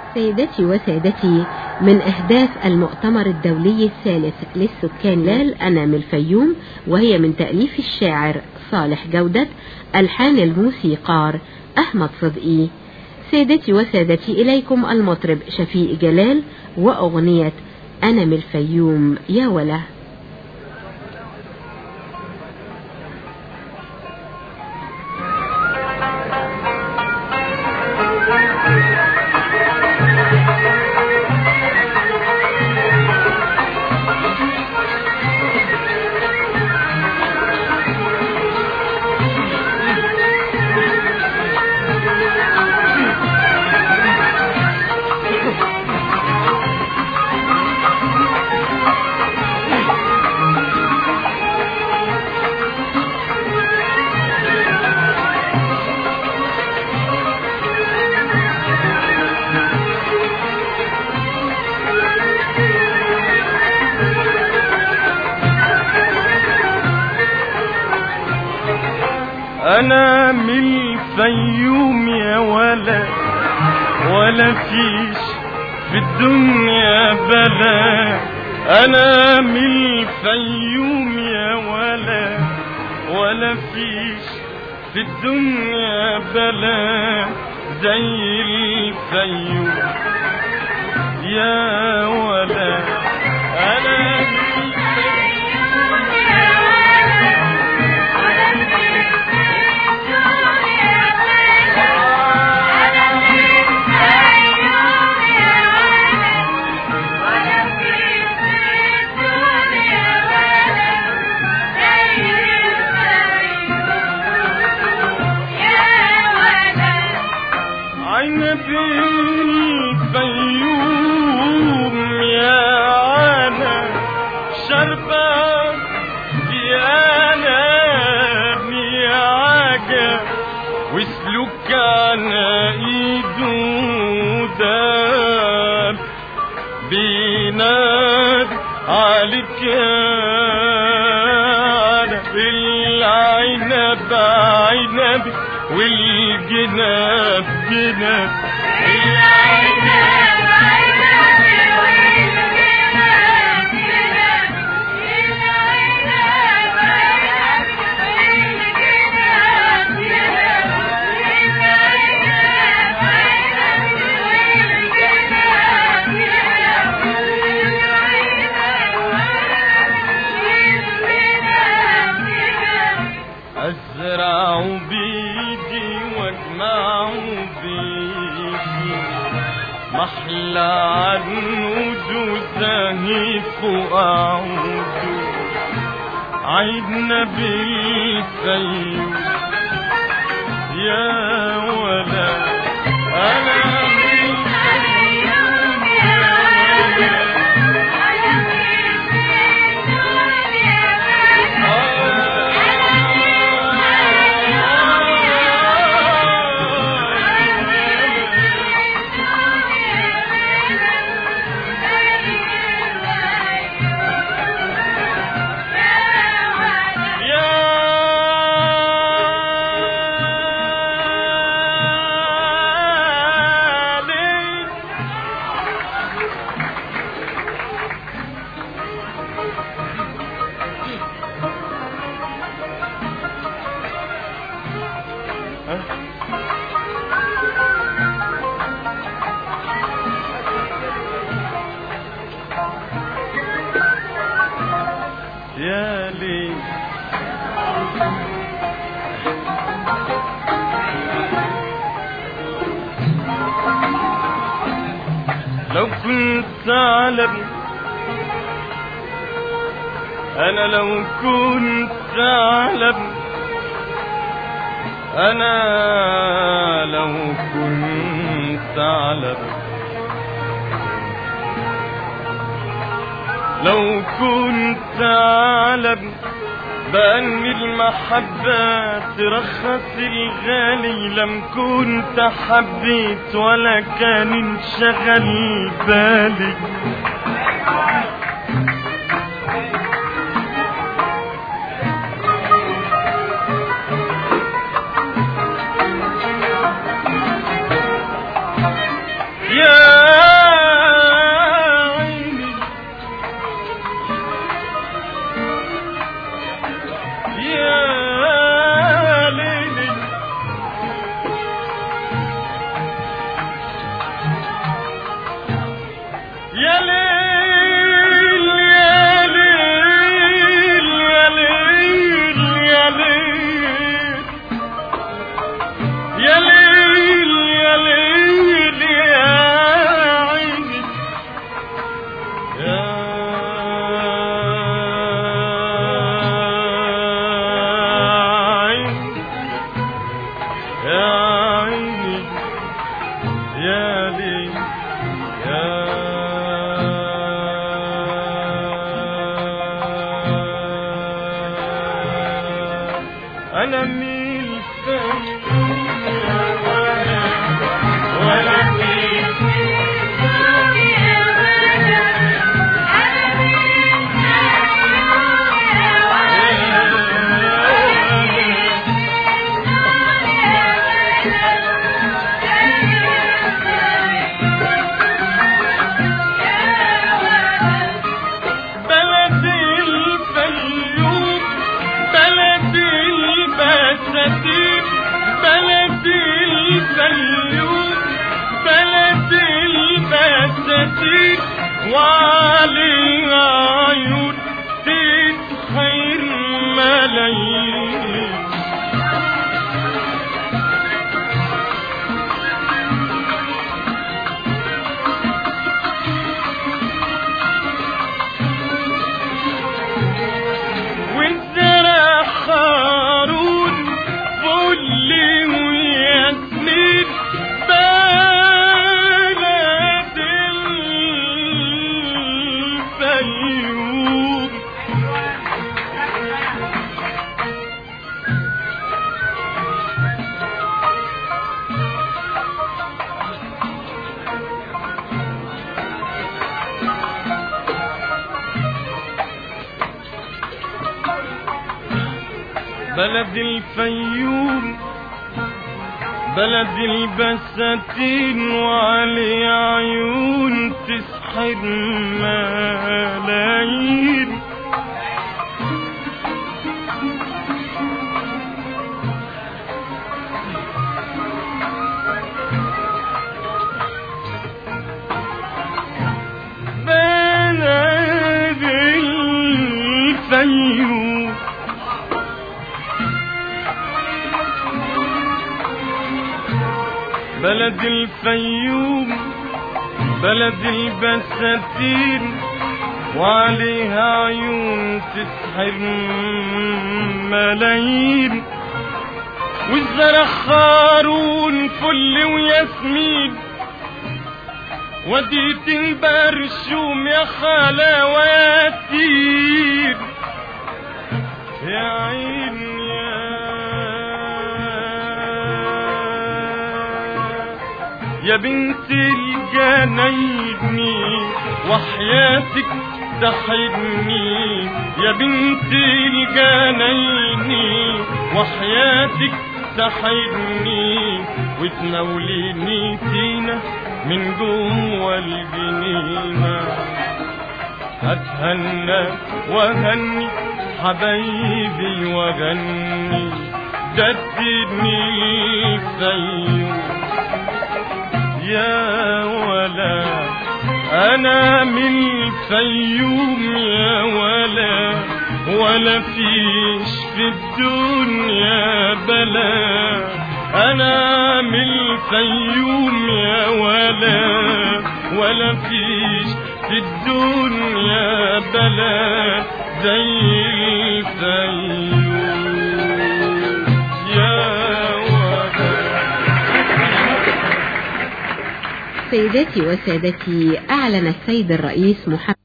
سيدتي وسادتي من أهداف المؤتمر الدولي الثالث للسكان لال أنا من الفيوم وهي من تأليف الشاعر صالح جودة ألحان الموسيقار أحمد صدقي سيدتي وسادتي إليكم المطرب شفيق جلال وأغنية أنا من الفيوم يا وله انا من الفيوم يا ولا ولا فيش في الدنيا بلا انا من الفيوم يا ولا ولا فيش في الدنيا بلا زي الفيوم يا ولا انا من الفيوم عين الفيوم يا انا شربة يا انا يا عجب وسلوك على ايده داب بيناد عليك انا بالعنب عنب والجناب جناب أزرع بيدي واجمع بيدي محلى عنود زهيف وأعود عيدنا بالسيف يا ولا أنا بالسيف يا يا ليل يا ليل لو كنت أعلم أنا لو كنت أعلم أنا لو كنت أعلم لو كنت أعلم بأن المحبة ترخص الغالي لم كنت حبيت ولا كان انشغل بالي يا الفيوم يا ولا ولا فيش بلد الفيوم بلد البساتين بلد الفيوم بلد البساتين وعلي عيون تسحر ملايين والزرع خارون فل وياسمين بلد الفيوم بلد الفيوم بلد البساتين وعلي عيون تسحر ملايين بلد الفيوم بلد الفيوم بلد البساتين وعليها عيون تسحر ملايين والزرع خارون فل وياسمين وديت البرشوم يا خلاواتين يا عين يا يا بنت الجنايني وحياتك تحبني يا بنت الجنايني وحياتك تحبني وتناوليني تينا من جوه الجنينه هتهنى وهني حبايبي وغني جددني الفيوم يا ولا انا من الفيوم يا ولا ولا فيش في الدنيا بلا انا من الفيوم يا ولا ولا فيش في الدنيا بلا زي الفيوم يا ولا سيداتي وسادتي أعلن السيد الرئيس محمد